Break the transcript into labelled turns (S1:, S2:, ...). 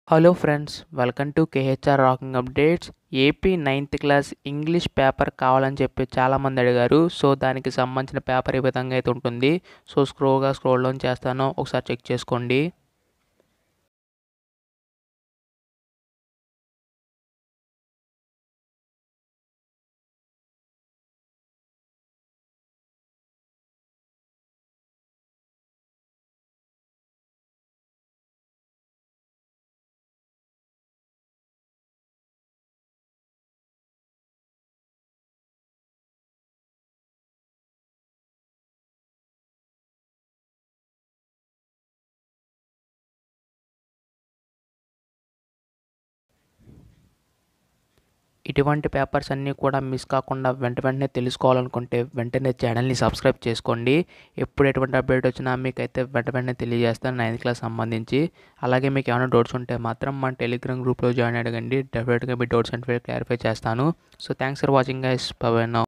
S1: hello friends welcome to KHR rocking updates AP ninth class English paper కావాలని చెప్పి చాలామంది అడిగారు సో దానికి సంబంధించిన పేపర్ ఈ విధంగా అయితే ఉంటుంది సో స్క్రోగా స్క్రోల్ డౌన్ చేస్తాను ఒకసారి చెక్ చేసుకోండి ఇటువంటి పేపర్స్ అన్నీ కూడా మిస్ కాకుండా వెంట వెంటనే తెలుసుకోవాలనుకుంటే వెంటనే ఛానల్ని సబ్స్క్రైబ్ చేసుకోండి ఎప్పుడు ఎటువంటి అప్డేట్ వచ్చినా మీకు అయితే వెంట వెంటనే తెలియజేస్తాను నైన్త్ క్లాస్ సంబంధించి అలాగే మీకు ఏమైనా డౌట్స్ ఉంటే మాత్రం మన టెలిగ్రామ్ గ్రూప్లో జాయిన్ అడగండి డెఫినెట్గా మీ డౌట్స్ అంటే క్లారిఫై చేస్తాను so thanks for watching guys power now